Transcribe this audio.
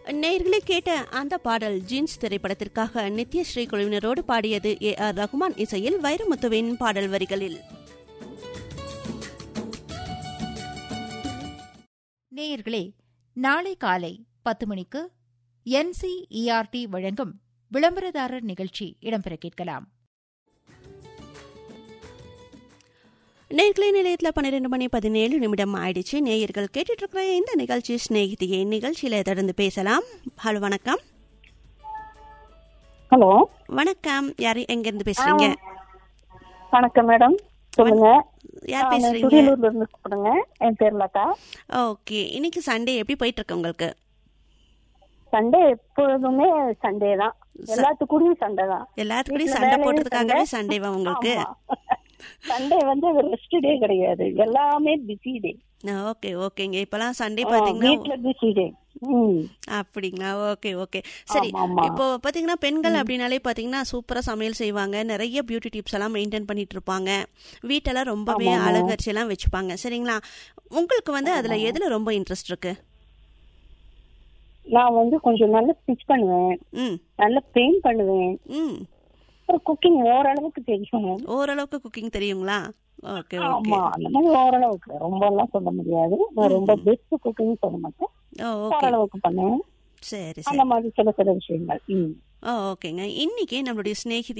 நேயர்களே கேட்ட அந்த பாடல் ஜீன்ஸ் திரைப்படத்திற்காக நித்யஸ்ரீ குழுவினரோடு பாடியது ஏ ஆர் ரகுமான் இசையில் வைரமுத்துவின் பாடல் வரிகளில் நேயர்களே நாளை காலை பத்து மணிக்கு என்சிஇஆர்டி வழங்கும் விளம்பரதாரர் நிகழ்ச்சி இடம்பெற கேட்கலாம் நேர்களை நிலையத்தில் பன்னிரெண்டு மணி பதினேழு நிமிடம் ஆயிடுச்சு நேயர்கள் கேட்டுட்டு இருக்கிற இந்த நிகழ்ச்சி ஸ்நேகிதியை நிகழ்ச்சியில தொடர்ந்து பேசலாம் ஹலோ வணக்கம் ஹலோ வணக்கம் யாரு எங்க இருந்து பேசுறீங்க வணக்கம் மேடம் சொல்லுங்க யார் நான் பேசுறீங்க துடியலூர்ல இருந்து கூப்பிடுங்க என் பேர் லதா ஓகே இன்னைக்கு சண்டே எப்படி போயிட்டு இருக்கு உங்களுக்கு சண்டே எப்பொழுதுமே சண்டே தான் எல்லாத்துக்கூடயும் சண்டே தான் எல்லாத்துக்கூடயும் வீட்ல சண்டை வேலையும் போடுறதுக்காகவே சண்டை. சண்டேவா உங்களுக்கு சண்டே வந்து ரெஸ்ட் டே கிடையாது எல்லாமே பிஸி டே ஓகே ஓகேங்க இப்பெல்லாம் சண்டே பாத்தீங்கன்னா வீட்ல பிஸி டே ம் அப்படிங்களா ஓகே ஓகே சரி ஆமா, ஆமா. இப்போ பாத்தீங்கன்னா பெண்கள் அப்படின்னாலே பாத்தீங்கன்னா சூப்பரா சமையல் செய்வாங்க நிறைய பியூட்டி டிப்ஸ் எல்லாம் மெயின்டைன் பண்ணிட்டு இருப்பாங்க வீட்டெல்லாம் ரொம்பவே ஆமா, ஆமா. அழகரிச்சு எல்லாம் வச்சுப்பாங்க சரிங்களா உங்களுக்கு வந்து அதுல எதுல ரொம்ப இன்ட்ரெஸ்ட் இருக்கு நான் வந்து கொஞ்சம் நல்லா ஸ்டிச் பண்ணுவேன் ம் நல்லா பெயிண்ட் பண்ணுவேன் ம் அப்புறம் குக்கிங் ஓரளவுக்கு தெரியும் ஓரளவுக்கு குக்கிங் தெரியுங்களா ஓகே ஓகே ஆமா அந்த மாதிரி ஓரளவுக்கு ரொம்ப எல்லாம் சொல்ல முடியாது நான் ரொம்ப பெஸ்ட் குக்கிங் சொல்ல மாட்டேன் ஓ ஓகே ஓரளவுக்கு பண்ணுவேன் சரி அந்த சரி மாதிரி சில சில விஷயங்கள் ம் ஓ ஓகேங்க இன்னைக்கு நம்மளுடைய சிநேகிதி